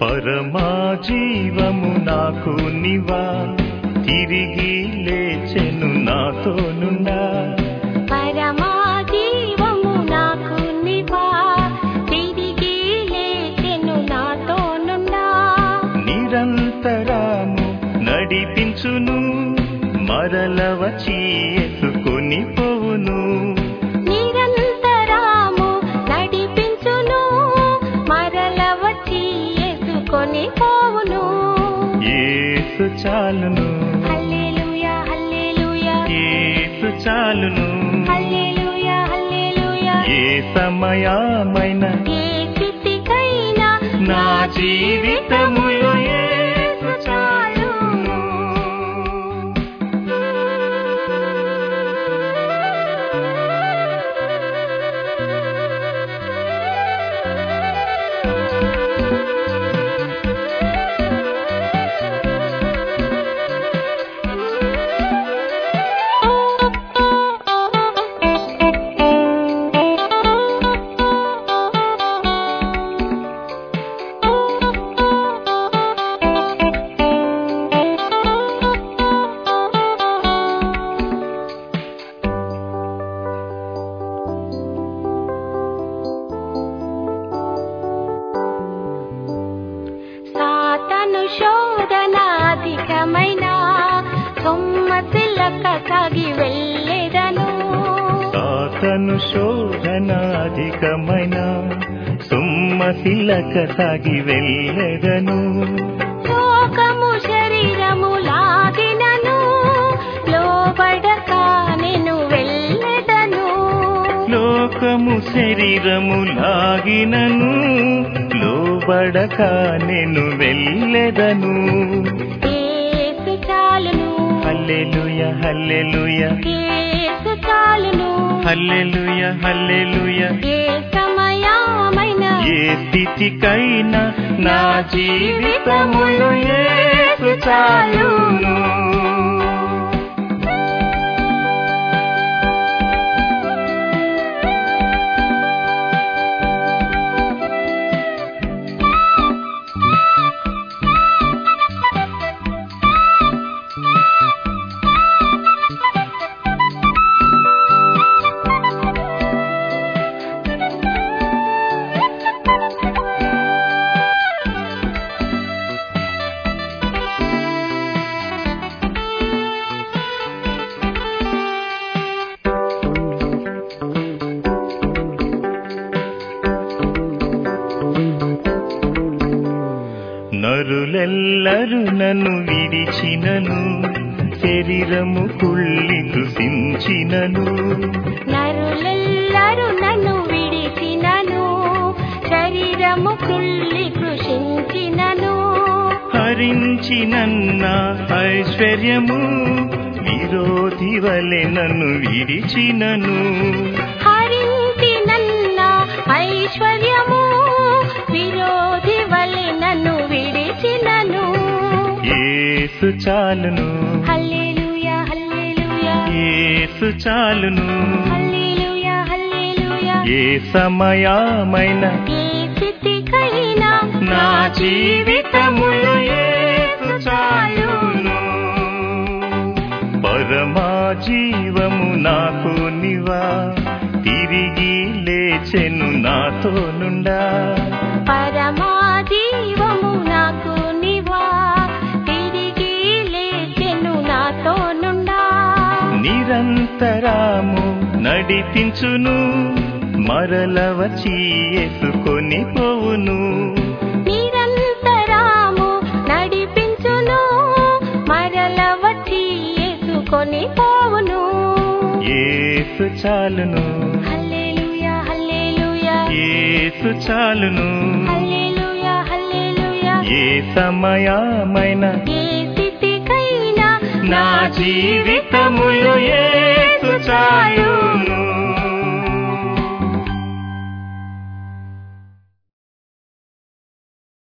పరమా జీవము నాకు నివా తిరిగి లేచెను నాతో నుండా పరమా జీవము నాకు నివా తిరిగి లేచెను నాతో నుండా నిరంతరము నడిపించును మరల వచ్చి ఎత్తుకొని పోవును నిరంతరాము నడిపించును మరల వచ్చి ఎత్తుకొని పోవును ఏసు చాలును హల్లెలూయా హల్లెలూయా ఏసు చాలును హల్లెలూయా హల్లెలూయా ఏ సమయమైన ఏ స్థితికైనా నా జీవితములో యేసు చాలును సాతను శోధన అధికమైన సొమ్మసిల్లక సాగి వెళ్ళేదను సాతను శోధన అధికమైన సుమ్మశిలక సాగి వెళ్ళెదను లోకము శరీరము లాగినను లోబడక నేను వెళ్ళెదను లోకము శరీరము లాగినను లోబడక నేను వెళ్ళెదను ఏసు చాలును హల్లెలూయ హల్లెలూయ ఏసు చాలును హల్లెలూయ హల్లెలూయ ఏ సమయమైన ఏ స్థితికైనా నా జీవితములో యేసు చాలును నరులెల్లరు నన్ను విడిచినను శరీరము కుళ్ళి కృషించినను నరులెల్లరు నన్ను విడిచినను శరీరము కుళ్ళి కృషించినను హరించినన్న ఐశ్వర్యము విరోధి వలె నన్ను విడిచినను హరించి నన్న ఐశ్వర్యము విరోధి వలె నన్ను విడిచినను ఏసు చాలును హల్లెలూయా హల్లెలూయా ఏసు చాలును హల్లెలూయా హల్లెలూయా ఏ సమయమైన ఏ స్థితికైనా నా జీవితములో యేసు చాలును పరమా జీవము నాకు నివా తిరిగి లేచెను నాతో నుండా పరమా జీవము నాకు నివా తిరిగి లేచెను నాతో నుండా నిరంతరము నడిపించును మరల వచ్చి ఎత్తుకొని పోవును నిరంతరాము నడిపించును మరల వచ్చి యేసుకొని పోవును ఏసు చాలును హల్లెలూయా హల్లెలూయా ఏసు చాలును హల్లెలూయా హల్లెలూయా ఏ సమయమైన ఏ స్థితికైనా నా జీవితములో ఏ